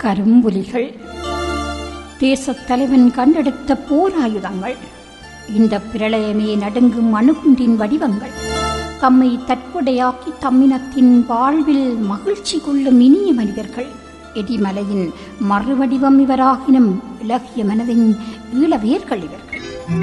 கரும்புலிகள் தேசத் தலைவன் கண்டெடுத்த போராயுதங்கள் இந்த பிரளயமே நடுங்கும் அணுகுண்டின் வடிவங்கள் தம்மை தற்கொடையாக்கி தம்மினத்தின் வாழ்வில் மகிழ்ச்சி கொள்ளும் இனிய மனிதர்கள் எடிமலையின் மறுவடிவம் இவராகினும் இலகிய மனதின் ஈழவேர்கள் இவர்கள்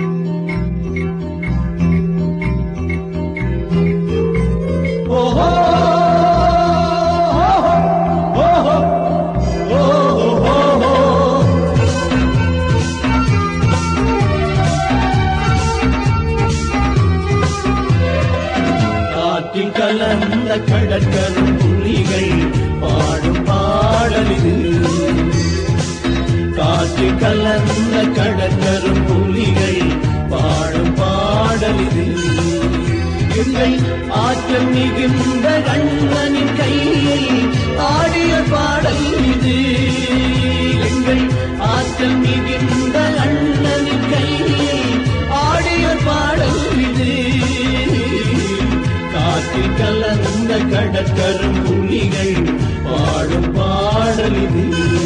காற்றில் கலந்த கடற்கரும் புலிகள் பாடும் பாடலிது காற்றில் கலந்த கடற்கரும் புலிகள் பாடும் பாடலிது எங்கள் ஆற்றல் மிகுந்த கண்ணனின் கையில் ஆடிய பாடல் இது எங்கள் ஆற்றல் மிகுந்த அண்ணனின் கையில் ஆடிய பாடல் இது காற்றில் கலந்த கடற்கரும் புலிகள் பாடும் பாடல் இது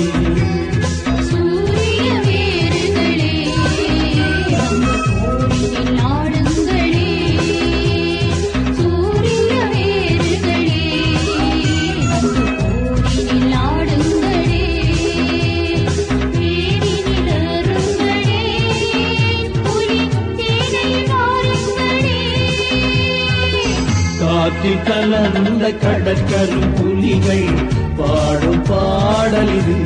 சூரிய வேர்களே கோவிலில் ஆடுங்களே சூரிய வேர்களே கோவிலில் ஆடுங்களே வேரினில் அருங்களே புலி தேனை வாருங்களே காற்றில் கலந்த கடற்கரும் புலிகள் பாடும் பாடல் இது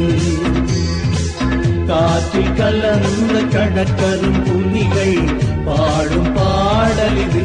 காற்றில் கலந்த கடற்கரும் புலிகள் பாடும் பாடல் இது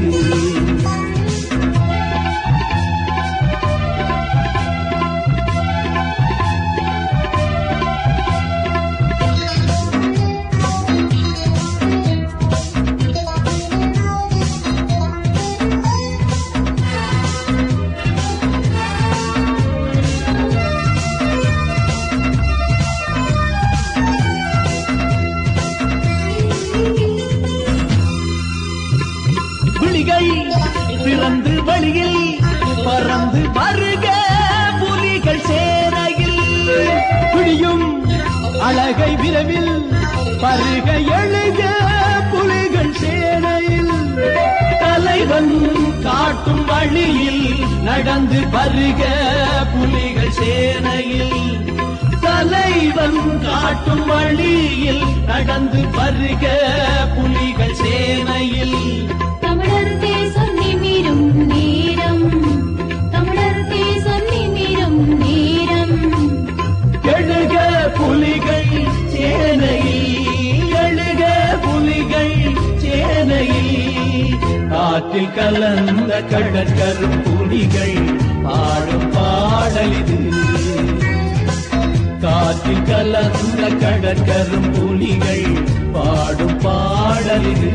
புலிகள் பிறந்து வழியில் பறந்து வருக புலிகள் சேரையில் பிடியும் அழகை விரைவில் பருக எழுக புலிகள் சேனையில் தலைவன் காட்டும் வழியில் நடந்து பருக புலிகள் சேனையில் தலைவன் காட்டும் வழியில் நடந்து பருக புலிகள் சேனையில் தமிழர் தேசம் நிமிரும் நேரம் தமிழர் தேசம் நிமிரும் நேரம் எழுக புலிகள் சேனையில் எழுக புலிகள் சேனையில் காற்றில் கலந்த கடற்கரும் புலிகள் பாடும் பாடலிது காற்றில் கலந்த கடற்கரும் புலிகள் பாடும் பாடலிது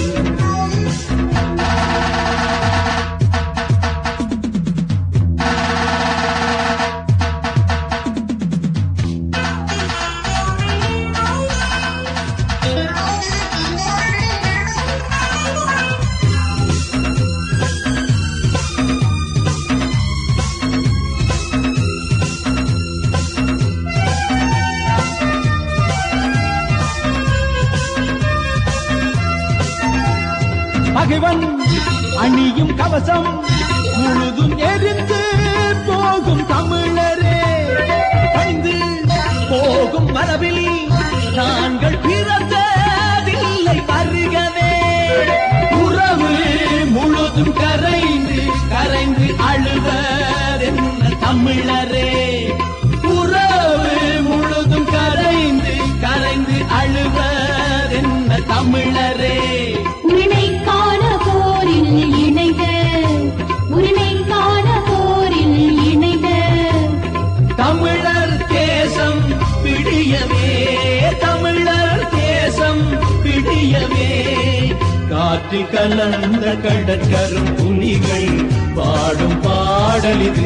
பகைவன் அணியும் கவசம் முழுதும் எரிந்து போகும் தமிழரே பணிந்து போகும் மரபில் நாங்கள் பிறந்ததில்லை வருகவே உறவு முழுதும் கரைந்து கரைந்து அழுவர் என்ன தமிழரே உறவு முழுதும் கரைந்து கரைந்து அழுவர் என்ன தமிழரே உரிமை காண போரில் இணைக உரிமை காண போரில் இணைக தமிழர் தேசம் பிடியவே தமிழர் தேசம் பிடியவே காற்றில் கலந்த கடற்கரும் புலிகள் பாடும் பாடலிது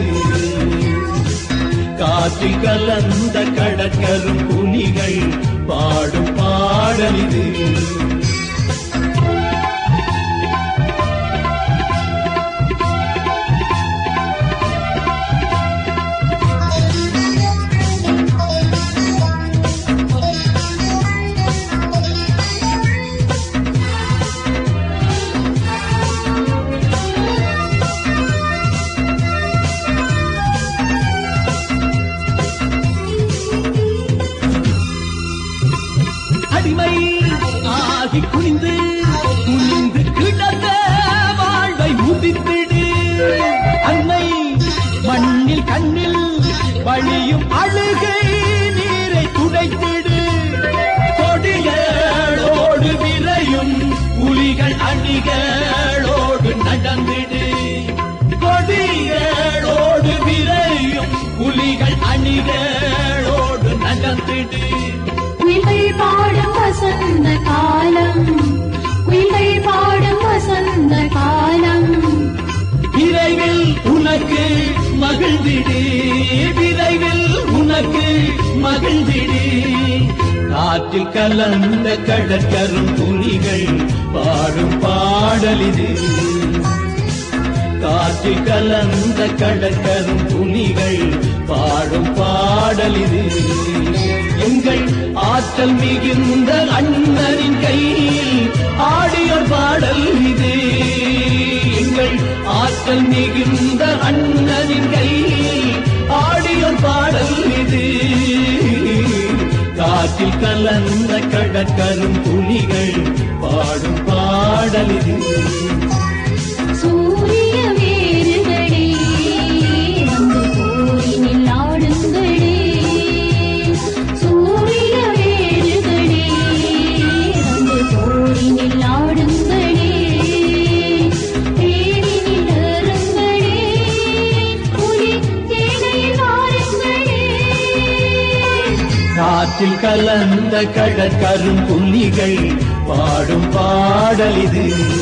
காற்றில் கலந்த கடற்கரும் புலிகள் பாடும் பாடலிது தமிழர் வழியும் அழுகை நீரை துடைத்திடு கொடிகளோடு விரையும் புலிகள் அணிகளோடு நடந்திடு கொடிகளோடு விரையும் புலிகள் அணிகளோடு நடந்திடு குயில்கள் பாடும் வசந்த காலம் குயில்கள் பாடும் வசந்த காலம் விரைவில் உனக்கு மகிழ்ந்திடு விரைவில் உனக்கு மகிழ்ந்திடு காற்றில் கலந்த கடற்கரும் புலிகள் பாடும் பாடலிது காற்றில் கலந்த கடற்கரும் புலிகள் பாடும் பாடலிது எங்கள் ஆற்றல் மிகுந்த அண்ணனின் கையில் ஆடிய பாடல் இது எங்கள் ஆற்றல் மிகுந்த அண்ணனின் கையில் ஆடிய பாடல் இது காற்றில் கலந்த கடற்கரும் புலிகள் பாடும் பாடல் இது சூரிய வேர்களே வந்து போரினில் ஆடுங்களே சூரிய வேர்களே வந்து போரினில் ஆடுங்களே தேனினில் அருங்களே புலி தேனையில் ஆடுங்களே காற்றில் கலந்த கடற்கரும் புலிகள் பாடும் பாடல் இது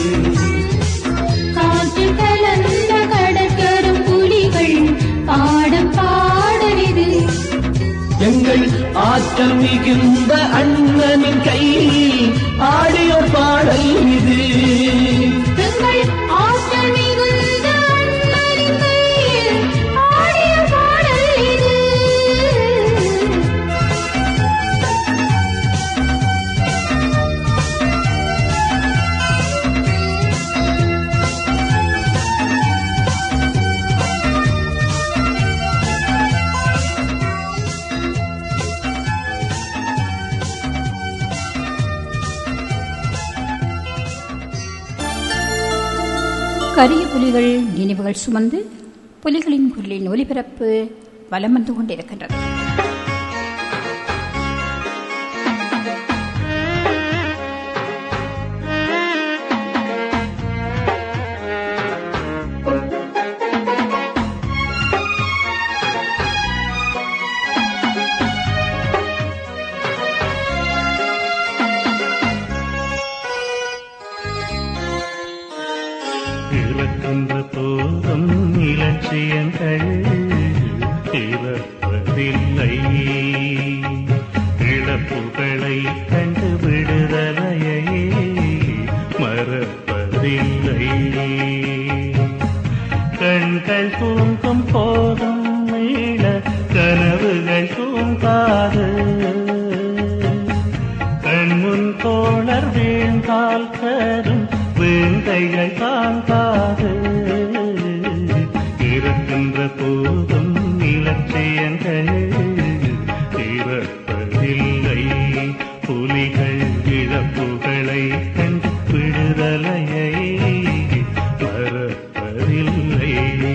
காற்றில் கலந்த கடற்கரும் புலிகள் பாடும் பாடலிது எங்கள் ஆற்றல் மிகுந்த அண்ணனின் கையில் ஆடிய பாடல் இது எங்கள் ஆற்றல் மிகுந்த அண்ணனின் கையில் ஆடிய பாடல் இது கரிய புலிகள் நினைவுகள் சுமந்து புலிகளின் குரலின் ஒலிபரப்பு வலம் வந்து கொண்டிருக்கின்றது இழக்கின்ற போதும் இலட்சியங்கள் இறப்பதில்லை இழப்புகளை கண்டு விடுதலையை மறப்பதில்லை கண்கள் தூங்கும் போதும் மீள கனவுகள் தூங்காது கண்முன் தோழர் வீழ்ந்தால் கரும் வீழ்ந்தைகள் தாங்காது இருக்கின்ற போதும் இலட்சியங்கள் இறப்பதில்லை புலிகள் இழப்புகளை கண்டு விடுதலையை மறப்பதில்லை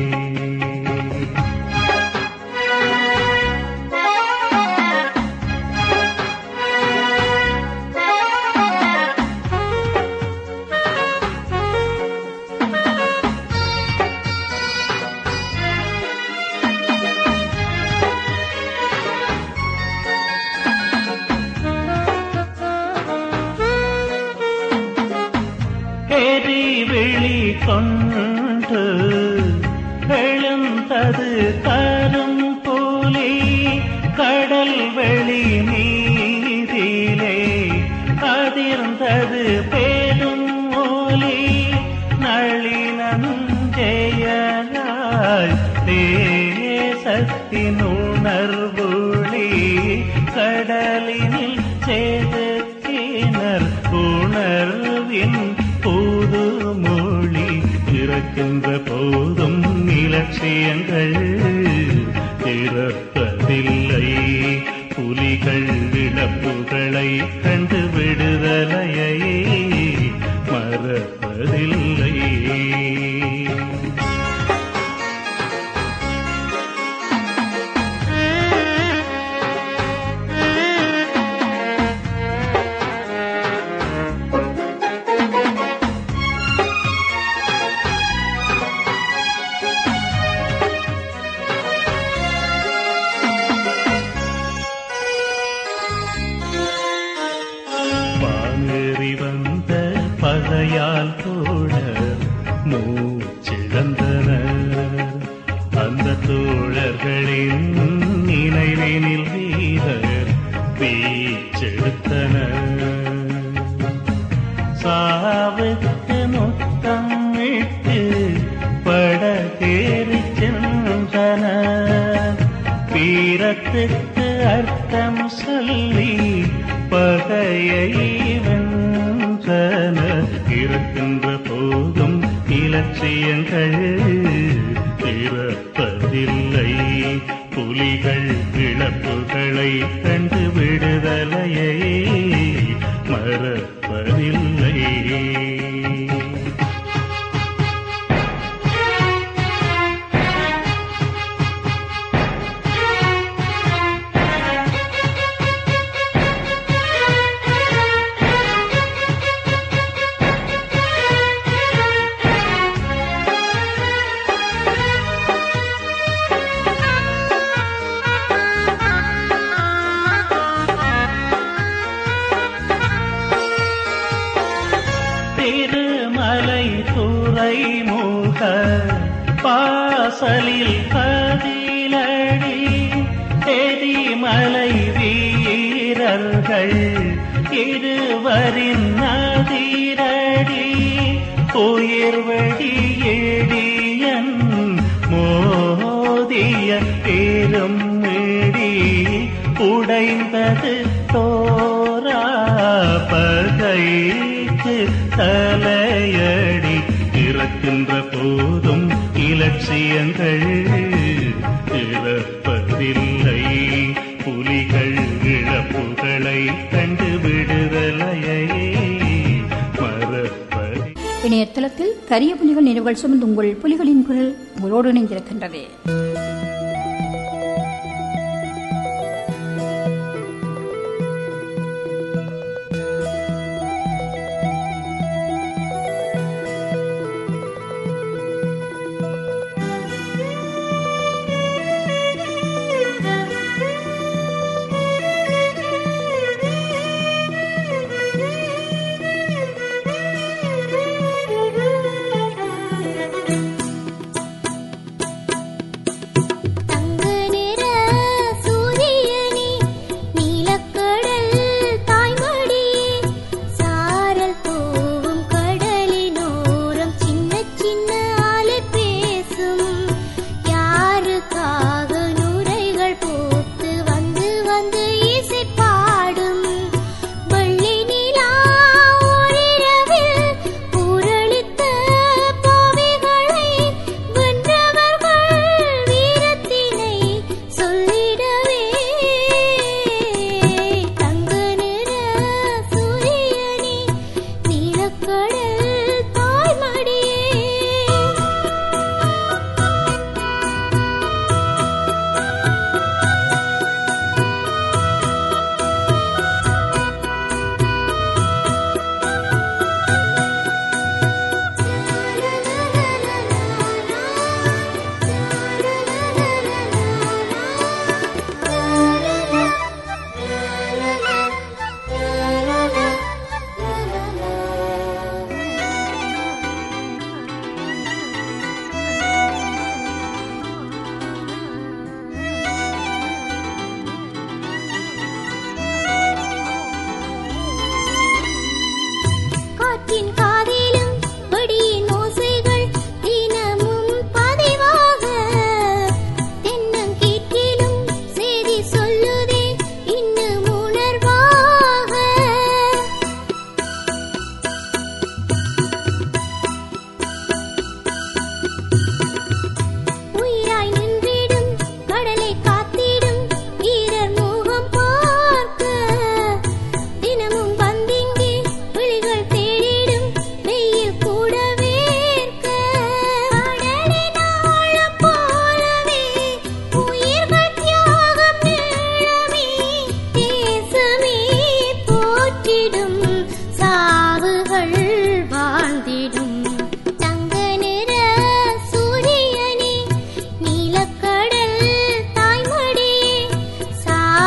எரி வெளி கொண்டு எழுந்தது கரும் புலி கடல் வெளி நீரிலே அதிர்ந்தது பெரும் ஒலி நளினஞ்செயலாய் தேசத்தின் உணர்வுளி கடலினில் சேதத்தினர் உணர்வின் புது மொழி பிறக்கின்ற போதும் இலட்சியங்கள் இறப்பதில்லை புலிகள் இழப்புகளை கண்டு விடுதலையை மறப்பதில்லை ஆசையால் தோழர் மூச்சிழந்தனர் அந்த தோழர்களின் நினைவினில் வீரர் வீச்செடுத்தனர் சாவுக்கு முத்தம் விட்டு படகேறி சென்றனர் வீரத்துக்கு அர்த்தம் சொல்லி பகையை வென்றனர் இருக்கின்ற போதும் இலட்சியங்கள் பிறப்பதில்லை புலிகள் இழப்புகளை கண்டு விடுதலையை மறப்பதில்லை திருமலை துறைமுக பாசலில் பதிலடி எரிமலை வீரர்கள் இருவரின் நதிரடி உயிர்வடி எடியன் மோதிய பெரும் இடி உடைந்தது தோரா பகைக்கு தலையடி இறக்கின்ற போதும் இலட்சியங்கள் இறப்பதில்லை புலிகள் இழப்புகளை கண்டு விடுதலையை மறப்பதில்லை இணையதளத்தில் கரிய புலிகள் நினைவுகள் சுமந்து உங்கள் புலிகளின் குரல் உங்களோடு இணைந்திருக்கின்றது தங்க நிற சூரியனே நீலக்கடல் தாய்மடியே சாரல் தூவும் கடலினோரம் சின்ன சின்ன அலை பேசும் யாருக்காக நுரைகள் பூத்து வந்து வந்து இசை பாடும் வெள்ளி நிலா ஓரிரவில் ஊரளித்த பாவிகளை வென்றவர்கள் வீரத்தினை சொல்லிடவே தங்க நிற சூரியனே நீலக்கடல் தாய்மடியே காற்றின் காதிலும் வெடியின் ஓசைகள் தினமும் பதிவாக தென்னங்கீற்றிலும் செய்தி சொல்லுதே இன்னும் உணர்வாக உயிராய் நின்றிடும் கடலை காத்திடும் வீரர் முகம் பார்க்க தினமும் வந்திங்கே விழிகள் தேடிடும் வெயில் கூட வேர்க்க கடலின் ஆழம் போலவே உயிர்கள் தியாகம் நீளமே தேசமே போற்றிடும் சாவுகள் வாழ்ந்திடும் தங்க நிற சூரியனே நீலக்கடல் தாய்மடியே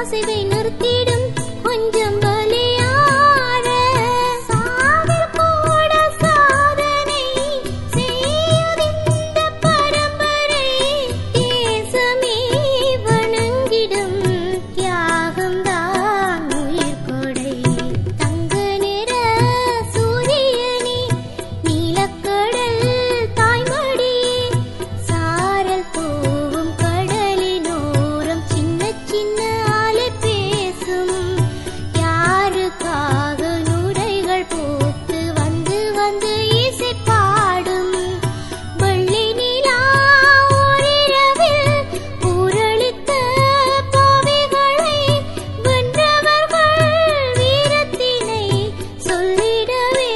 அசைவை நிறுத்திடும் கொஞ்சம் பலியார சாவில் கூட சாதனை செய்யுதிந்த பரம்பரை தேசமே வணங்கிடும் தியாகம்தான் உயிர் கொடை தங்க நிற சூரியனே நீலக்கடல் தாய்மடியே சாரல் தூவும் கடலினோரம் சின்ன சின்ன அலை பேசும் யாருக்காக நுரைகள் பூத்து வந்து வந்து இசை பாடும் வெள்ளி நிலா ஓரிரவில் ஊரளித்த பாவிகளை வென்றவர்கள் வீரத்தினை சொல்லிடவே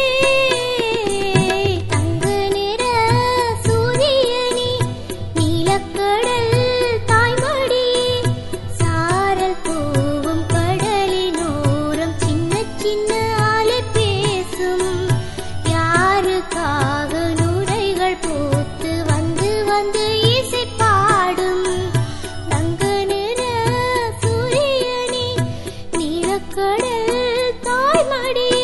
தங்க நிற சூரியனே நீலக்கடல் தாய்மடியே சாரல் தூவும் கடலினோரம் சின்ன சின்ன அலை பேசும் யாருக்காக நுரைகள் பூத்து வந்து வந்து இசை பாடும் தங்க நிற சூரியனே நீலக்கடல் தாய்மடியே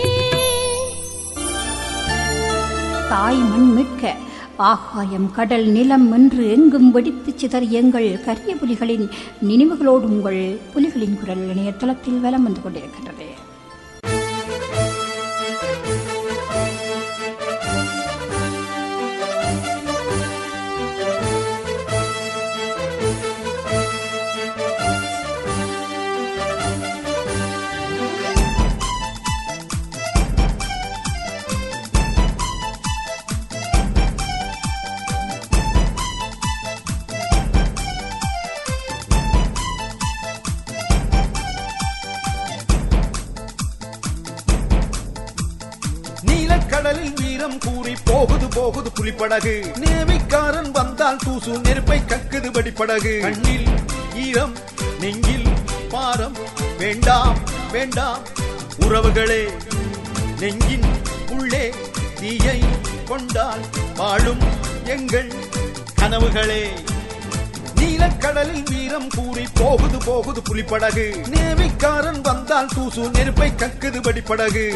தாய் மண் மீட்க ஆகாயம் கடல் நிலம் என்று எங்கும் வெடித்து சிதறிய எங்கள் கரிய புலிகளின் நினைவுகளோடு உங்கள் புலிகளின் குரல் இணையதளத்தில் வலம் வந்து கொண்டிருக்கின்றது நீலக்கடலில் வீரம் கூறி போகுது போகுது புலிப்படகு நேவிக்காரன் வந்தால் தூசு நெருப்பை கக்குது படிப்படகு கண்ணில் ஈரம் நெஞ்சில் பாரம் வேண்டாம் வேண்டாம் உறவுகளே நெஞ்சின் உள்ளே தீயை கொண்டால் வாழும் எங்கள் கனவுகளே நீலக்கடலில் வீரம் கூறி போகுது போகுது புலிப்படகு நேவிக்காரன் வந்தால் தூசு நெருப்பை கக்குது படிப்படகு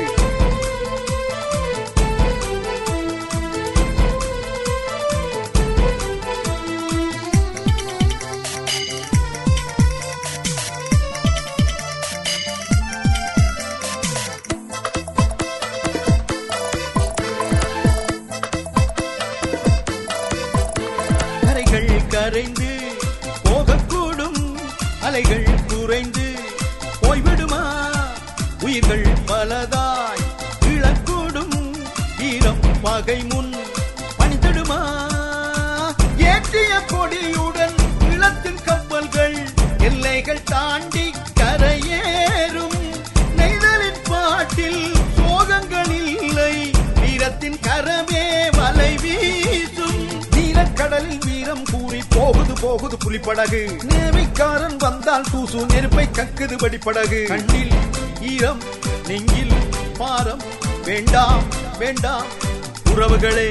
கரைகள் கரைந்து போகக்கூடும் அலைகள் குறைந்து போய்விடுமா உயிர்கள் பலதாய் இழக்கூடும் ஈரம் பகை முன் பணித்திடுமா ஏற்றிய கொடியுடன் இளத்தின் கப்பல்கள் எல்லைகள் தாண்டி கரையேறும் நெய்தலின் பாட்டில் சோகங்கள் இல்லை வீரத்தின் கரமே வலை வீசும் நீலக்கடலில் வீரம் கூறி போகுது போகுது புலிப்படகு நேவிக்காரன் வந்தால் தூசு நெருப்பை கக்குது படிப்படகு கண்ணில் ஈரம் நெஞ்சில் பாரம் வேண்டாம் வேண்டாம் உறவுகளே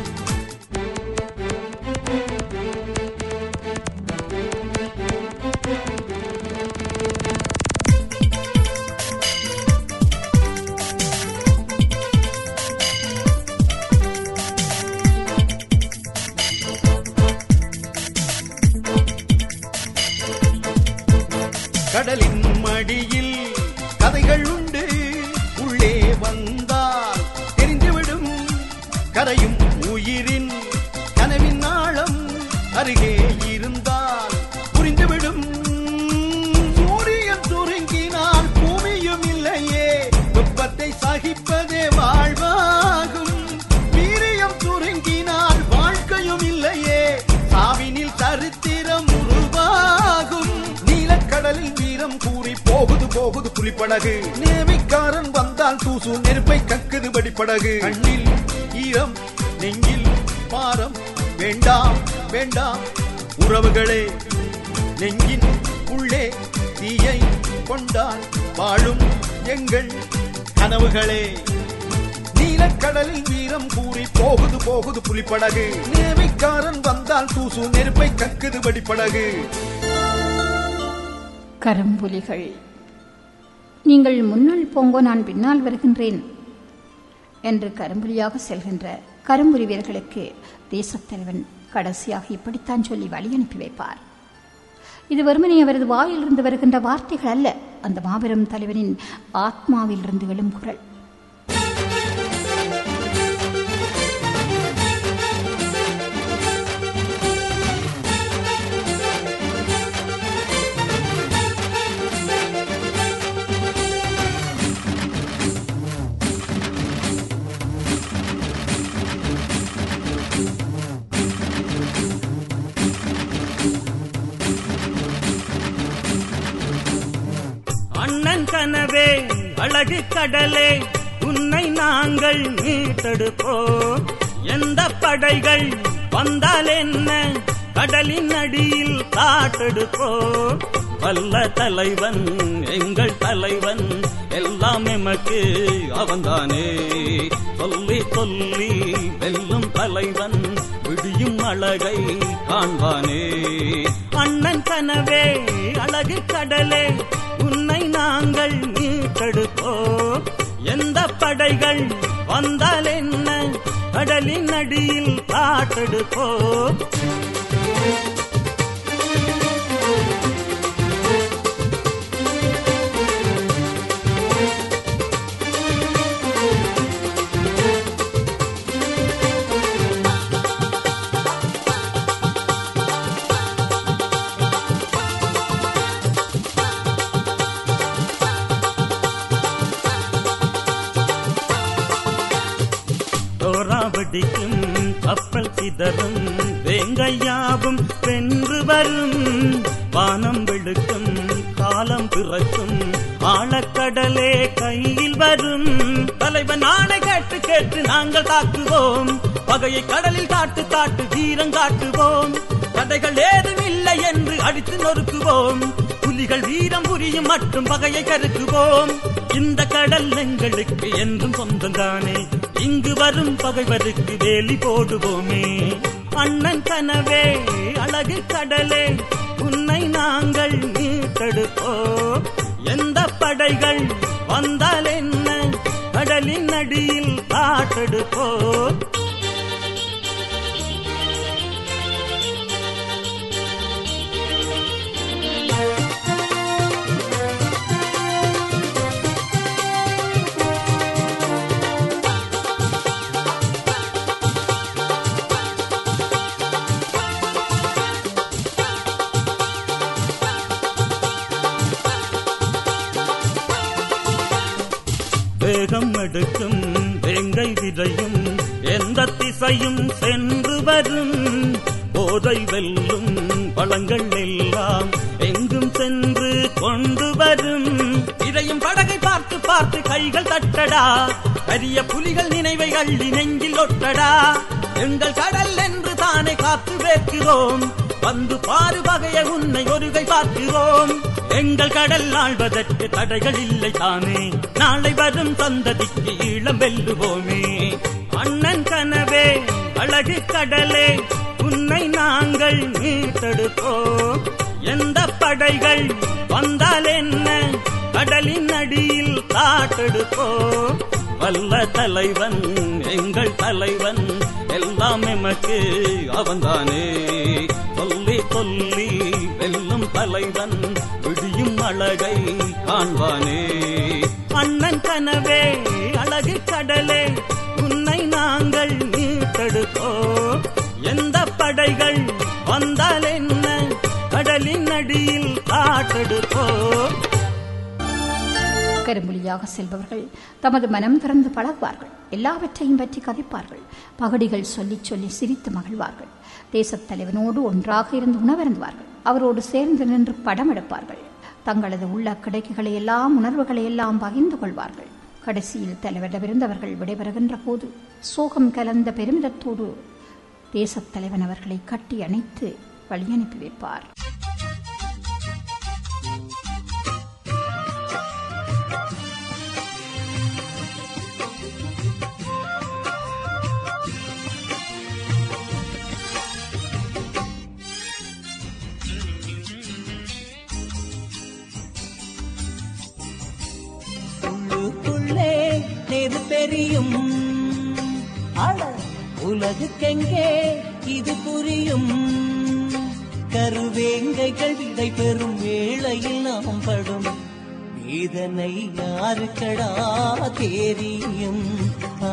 கடலின் மடியில் கதைகள் உண்டு உள்ளே வந்தால் தெரிந்துவிடும் கரையும் உயிரின் கனவின் ஆழம் அருகே இருந்தால் புரிந்துவிடும் சூரியன் சுருங்கினால் பூமியும் இல்லையே வெப்பத்தை சகிப்பதே வாழ்வாகும் வீரியம் சுருங்கினால் வாழ்க்கையும் இல்லையே சாவினில் சரித்திரம் உருவாகும் நீலக்கடலில் வீரம் கூறி போகுது போகுது புலிப்படகு நேவிக்காரன் வந்தால் தூசு நெருப்பை கக்குது படிப்படகு கண்ணில் ஈரம் நெஞ்சில் பாரம் வேண்டாம் வேண்டாம் உறவுகளே நெஞ்சின் உள்ளே தீயை கொண்டால் வாழும் எங்கள் கனவுகளே நீலக்கடலில் வீரம் கூறி போகுது போகுது புலிப்படகு நேவிக்காரன் வந்தால் தூசு நெருப்பை கக்குது படிப்படகு கரும்புலிகள் நீங்கள் முன்னால் போங்கோ நான் பின்னால் வருகின்றேன் என்று கரும்புலியாக செல்கின்ற கரும்புலி வீரர்களுக்கு தேசத்தலைவன் கடைசியாக இப்படித்தான் சொல்லி வழி அனுப்பி வைப்பார் இது வெறுமனே அவரது வாயிலிருந்து வருகின்ற வார்த்தைகள் அல்ல அந்த மாபெரும் தலைவனின் ஆத்மாவிலிருந்து எழும் குரல் அண்ணன் கனவே அழகு கடலே உன்னை நாங்கள் மீட்டெடுப்போம் எந்த படைகள் வந்தால் என்ன கடலின் அடியில் காட்டெடுப்போம் வல்ல தலைவன் எங்கள் தலைவன் எல்லாம் எமக்கு அவன்தானே சொல்லி சொல்லி வெல்லும் தலைவன் விடியும் அழகை காண்பானே அண்ணன் கனவே அழகு கடலே உன்னை நாங்கள் மீட்டெடுப்போம் எந்த படைகள் வந்தால் என்ன கடலின் அடியில் காட்டெடுப்போம் தோரா வெடிக்கும் கப்பல் சிதறும் வேங்கையாவும் வென்று வரும் வானம் வெளுக்கும் காலம் பிறக்கும் ஆழக்கடலே கையில் வரும் தலைவன் ஆணை கேட்டு கேட்டு நாங்கள் தாக்குவோம் பகையை கடலில் காட்டு காட்டு வீரம் காட்டுவோம் கதைகள் ஏதும் இல்லை என்று அடித்து நொறுக்குவோம் புலிகள் வீரம் புரியும் மட்டும் பகையை கருக்குவோம் இந்த கடல் எங்களுக்கு என்றும் சொந்தம்தானே இங்கு வரும் பகைவருக்கு வேலி போடுவோமே அண்ணன் கனவே அழகு கடலே உன்னை நாங்கள் மீட்டெடுப்போம் எந்த படைகள் வந்தால் என்ன கடலின் அடியில் காட்டெடுப்போம் வேகம் எடுக்கும் வேங்கை விதையும் எந்த திசையும் சென்று வரும் போதை வெல்லும் பழங்கள் எல்லாம் எங்கும் சென்று கொண்டு வரும் இதையும் படகை பார்த்து பார்த்து கைகள் தட்டடா பெரிய புலிகள் நினைவை அள்ளி நெஞ்சில் ஒட்டடா எங்கள் கடல் என்று தானே காத்து வேர்க்கிறோம் வந்து பாரு வகைய உன்னை ஒருகை பார்க்கிறோம் எங்கள் கடல் ஆழ்வதற்கு தடைகள் இல்லை தானே நாளை வரும் சந்ததிக்கு ஈழம் வெல்லுவோமே அண்ணன் கனவே அழகு கடலே உன்னை நாங்கள் மீட்டெடுப்போம் எந்த படைகள் வந்தால் என்ன கடலின் அடியில் காட்டெடுப்போம் வல்ல தலைவன் எங்கள் தலைவன் எல்லாம் எமக்கு அவன்தானே சொல்லி சொல்லி வெல்லும் தலைவன் விடியும் அழகை காண்பானே அண்ணன் கனவே அழகு கடலே உன்னை நாங்கள் மீட்டெடுப்போம் எந்த படைகள் வந்தால் என்ன கடலின் அடியில் காட்டெடுப்போம் கரும்புலியாக செல்பவர்கள் தமது மனம் திறந்து பழகுவார்கள் எல்லாவற்றையும் பற்றி கதைப்பார்கள் பகடிகள் சொல்லிச் சொல்லி சிரித்து மகிழ்வார்கள் தேசத் தலைவனோடு ஒன்றாக இருந்து உணவருந்துவார்கள் அவரோடு சேர்ந்து நின்று படம் எடுப்பார்கள் தங்களது உள்ள கிடைக்குகளை எல்லாம் உணர்வுகளை எல்லாம் பகிர்ந்து கொள்வார்கள் கடைசியில் தலைவரிடமிருந்தவர்கள் விடைபெறுகின்ற போது சோகம் கலந்த பெருமிதத்தோடு தேசத் தலைவன் அவர்களை கட்டி அணைத்து வழியனுப்பி வைப்பார் நெருப்பெரியும் அட உலகுக்கெங்கே இது புரியும் கருவேங்கைகள் விடை பெறும் வேளையில் நாம் படும் இதனை யாருக்கடா தெரியும் ஆ,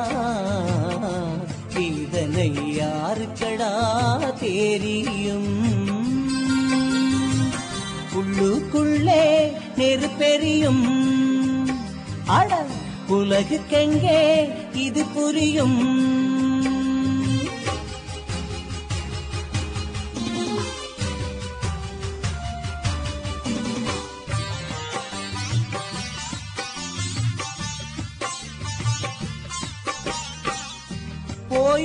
இதனை யாருக்கடா தெரியும் உள்ளுக்குள்ளே நெருப்பெரியும் அட உலகுக்கெங்கே இது புரியும் போய்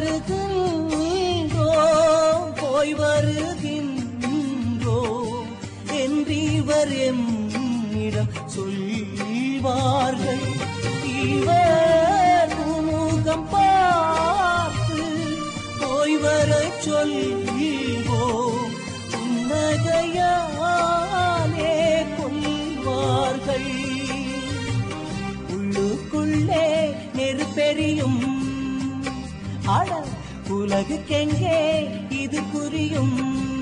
வருகின்றோம் போய் வருகின்றோம் என்றிவர் எம்மிடம் சொல்வார்கள் இவர் முகம் பார்த்து போய் வரச் சொல்வோம் புன்னகையாலே கொள்வார்கள் உள்ளுக்குள்ளே நெருப்பெரியும் அட உலகுக்கெங்கே இது புரியும்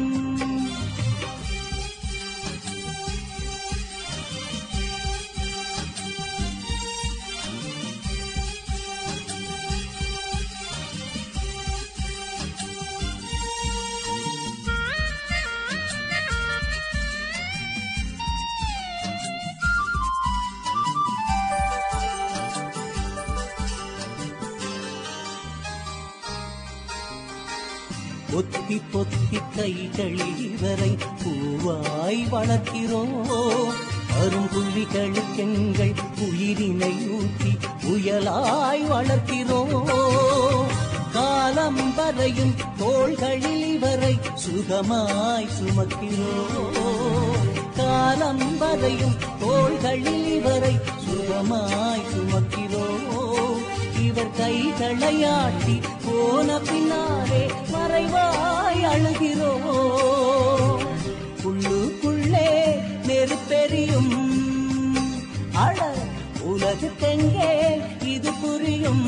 பொத்தி பொத்தி கைகளில் இவரை பூவாய் வளர்க்கிறோம் அரும்புலிகளுக்கெங்கள் உயிரினை ஊற்றி புயலாய் வளர்க்கிறோம் காலம் வரையும் தோள்களில் இவரை சுகமாய் சுமக்கிறோம் காலம் வரையும் தோள்களில் இவரை சுகமாய் சுமக்கிறோம் இவர் கைகளையாட்டி போன பின்னாலே மறைவாய் அழுகிறோம் உள்ளுக்குள்ளே நெருப்பெரியும் அழ உலகுக்கெங்கே இது புரியும்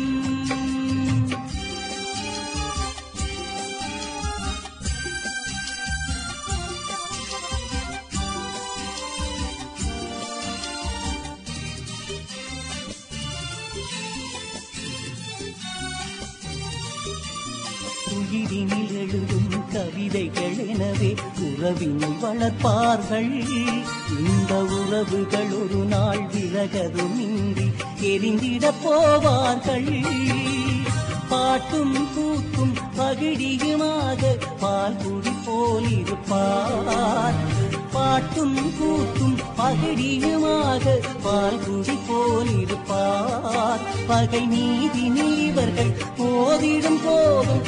உயிரினில் எழுதும் கவிதைகள் எனவே உறவினை வளர்ப்பார்கள் இந்த உறவுகள் ஒரு நாள் விலகதும் இன்றி எரிந்திடப் போவார்கள் பாட்டும் கூத்தும் பகிடியுமாக பால் குடி போல் இருப்பார் பாட்டும் கூத்தும் பகிடியுமாக பால் குடி போல் இருப்பார் பகை நீதி நீவர்கள் போதிடும் போதும்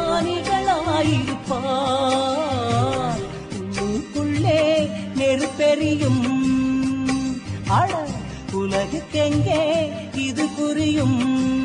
ஞானிகளாயிருப்பார் உள்ளுக்குள்ளே நெருப்பெரியும் அழ உலகுக்கெங்கே இது புரியும்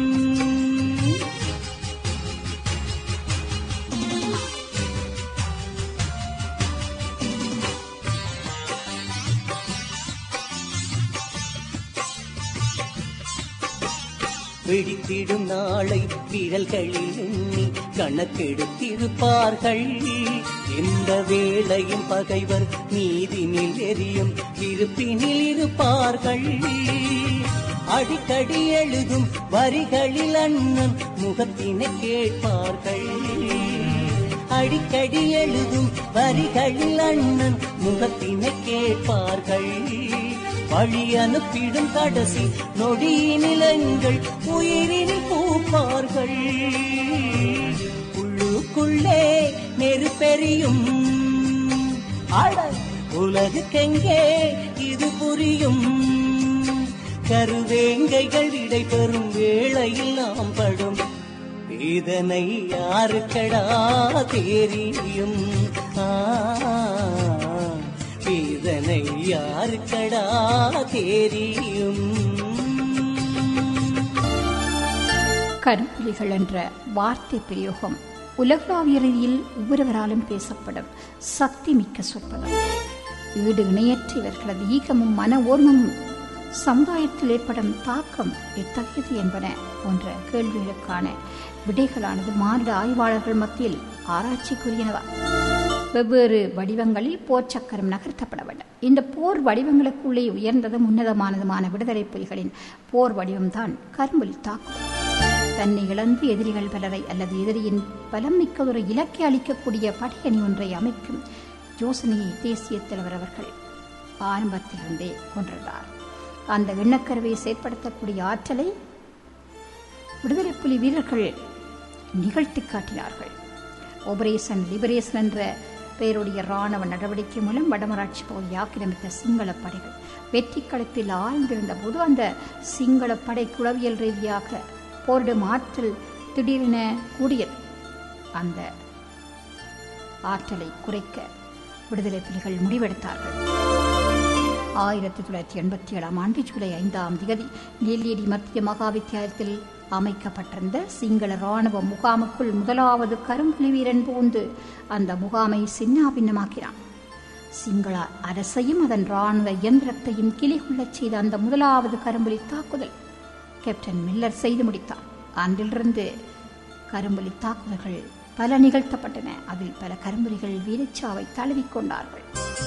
பிடித்திடும் நாளை விரல்களில் எண்ணி கணக்கெடுத்திருப்பார்கள் எந்த வேளையும் பகைவர் நீதினில் எரியும் இருப்பினில் இருப்பார்கள் அடிக்கடி எழுதும் வரிகளில் அண்ணன் முகத்தினை கேட்பார்கள் அடிக்கடி எழுதும் வரிகளில் அண்ணன் முகத்தினை கேட்பார்கள் வழி அனுப்பிடும் கடைசி நொடியினிலங்கள் உயிரினில் பூப்பார்கள் உள்ளுக்குள்ளே நெருப்பெரியும் அட உலகுக்கெங்கே இது புரியும் கருவேங்கைகள் விடை பெறும் வேளையில் நாம் படும் இதனை யாருக்கடா தெரியும் ஆ, இதனை யாருக்கடா தெரியும் கருப்புலிகள் என்ற வார்த்தை பிரயோகம் உலகளாவிய ரீதியில் ஒவ்வொருவராலும் பேசப்படும் சக்தி மிக்க சொற்பதம் ஈடு இணையற்ற இவர்களது ஈகமும் மன ஓர்மமும் சமுதாயத்தில் ஏற்படும் தாக்கம் எத்தகையது என்பன போன்ற கேள்விகளுக்கான விடைகளானது மாநில ஆய்வாளர்கள் மத்தியில் ஆராய்ச்சிக்குரியனவா வெவ்வேறு வடிவங்களில் போர் சக்கரம் நகர்த்தப்பட வேண்டும் இந்த போர் வடிவங்களுக்குள்ளே உயர்ந்ததும் உன்னதமானதுமான விடுதலை புலிகளின் போர் வடிவம்தான் கரும்புலி தாக்குதல் தன்னை இழந்து எதிரிகள் பலரை அல்லது எதிரியின் பலம் மிக்க ஒரு இலக்கை அளிக்கக்கூடிய படையணி ஒன்றை அமைக்கும் யோசனையை தேசிய தலைவர் அவர்கள் ஆரம்பத்திலிருந்தே கொண்டிருந்தார் அந்த எண்ணக்கருவை செயற்படுத்தக்கூடிய ஆற்றலை விடுதலை புலி வீரர்கள் நிகழ்த்தி காட்டினார்கள் ஆபரேஷன் லிபரேஷன் என்ற பெயருடைய இராணுவ நடவடிக்கை மூலம் வடமராட்சி பகுதியை ஆக்கிரமித்த சிங்கள படைகள் வெற்றி களத்தில் ஆழ்ந்திருந்த போது அந்த சிங்கள படை குளவியல் ரீதியாக போரிடும் ஆற்றல் திடீரென கூடியது அந்த ஆற்றலை குறைக்க விடுதலை புலிகள் முடிவெடுத்தார்கள் ஆயிரத்தி தொள்ளாயிரத்தி எண்பத்தி ஏழாம் ஆண்டு ஜூலை ஐந்தாம் தேதி நெல்லியடி மத்திய மகா வித்தியாலயத்தில் அமைக்கப்பட்டிருந்த சிங்கள ராணுவ முகாமுக்குள் முதலாவது கரும்புலி வீரன் புகுந்து அந்த முகாமை சின்னாபின்னமாக்கினான் சிங்கள அரசையும் அதன் ராணுவ இயந்திரத்தையும் கிளிகொள்ளச் செய்த அந்த முதலாவது கரும்புலி தாக்குதல் கேப்டன் மில்லர் செய்து முடித்தார் அன்றிலிருந்து கரும்புலி தாக்குதல்கள் பல நிகழ்த்தப்பட்டன அதில் பல கரும்புலிகள் வீரச்சாவை தழுவிக்கொண்டார்கள்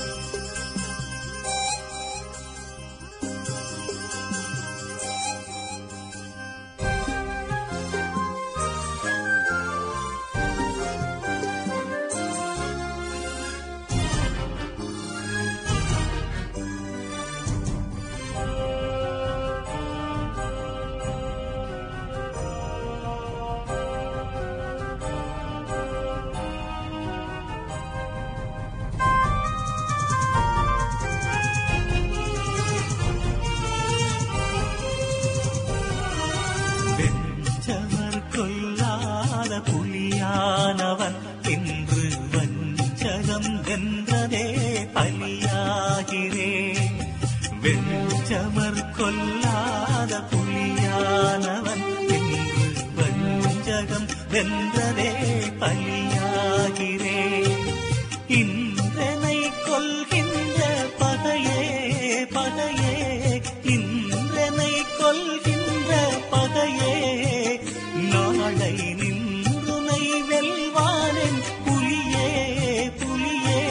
வெஞ்சவர் கொல்லாத புலியானவன் இன்று வஞ்சகம் வென்றதே பலியாகிறேன் வெஞ்சமர் கொல்லாத புலியானவன் இன்று வஞ்சகம் வென்றதே பலியாகிறேன் இன்றனை கொள்கின்ற பகையே பகையே இன்றனை கொள்கின்ற பகையே நாளை நின்றுனை வெல்வானன் புலியே புலியே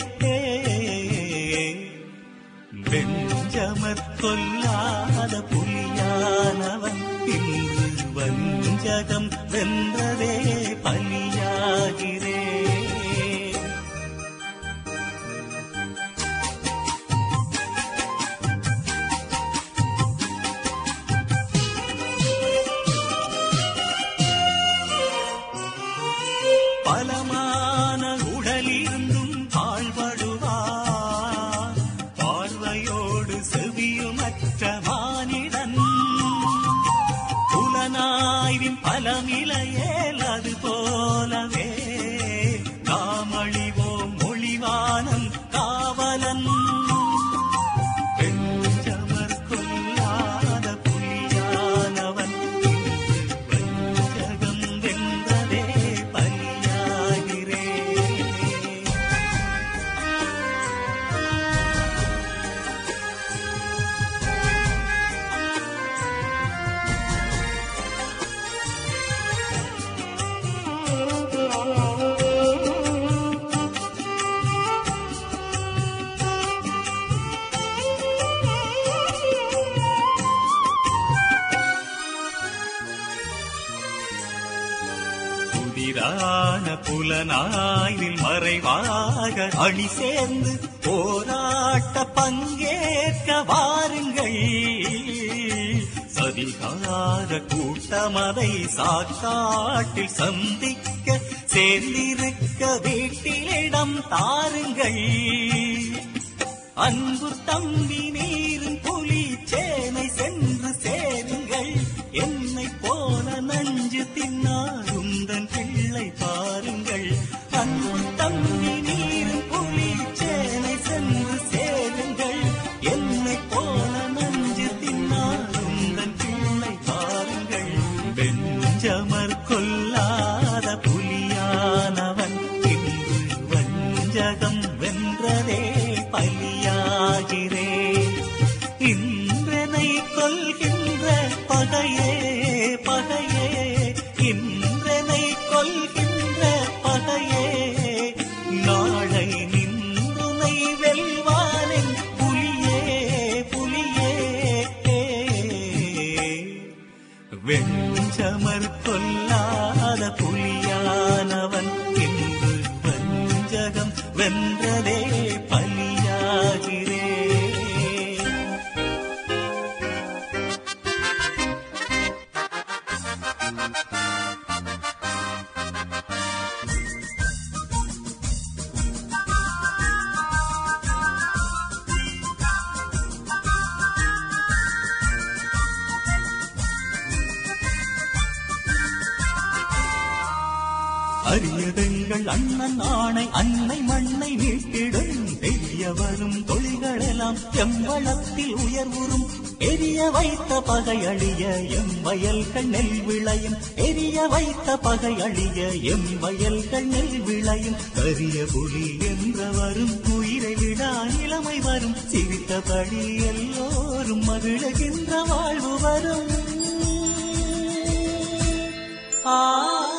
வெஞ்சமற் கொல்லாத புலியானவன் இன்று வஞ்சகம் வென்றதே பலியாகிறேன் பலமான உடலிருந்தும் பாழ்படுவார் பார்வையோடு செவியுமற்ற மானிடன் புலனாய்வின் பலமிலையேல் அது போலவே காமழிவோம் மொழிவானம் காவலன் பெஞ்சமர் கொல்லாத புலியானவன் இன்று வஞ்சகம் வென்றதே பலியாகிறேன் புதிரான புலனாய்வில் மறைவாக அணி சேர்ந்து போராட்ட பங்கேற்க வாருங்கள் சதிகார கூட்டமதை சாக்காட்டில் சந்திக்க சேர்ந்திருக்க வீட்டிலிடம் தாருங்கள் அன்பு தம்பி நீரும் புலி சேனை சென்று சேருங்கள் என்னை போல நஞ்சு தின்னாருந்தன் பிள்ளை பாருங்கள் அன்பு தம்பி நீரும் புலி சேனை சென்று சேருங்கள் என்னை போல நஞ்சு தின்னாருந்தன் பிள்ளை பாருங்கள் வெஞ்சமர் கொல்லாத புலியானவன் இன்று வஞ்சகம் வென்றதே பலியாகிறேன் இன்றனை உலகம் வென்றதே பலியாகிறேன் அரியதெங்கள் அண்ணன் ஆணை அன்னை மண்ணை மீட்டிடும் தெரிய வரும் தொழில்களெல்லாம் எம்பளத்தில் உயர்வுறும் எரிய வைத்த பகை அழிய எம் வயல்கள் நெல் விளையும் எரிய வைத்த பகை அழிய எம் வயல்கள் நெல் விளையும் கரிய புலி என்ற வரும் உயிரை விடா நிலைமை வரும் சிரித்தபடி எல்லோரும் மகிழ்கின்ற வாழ்வு வரும் ஆ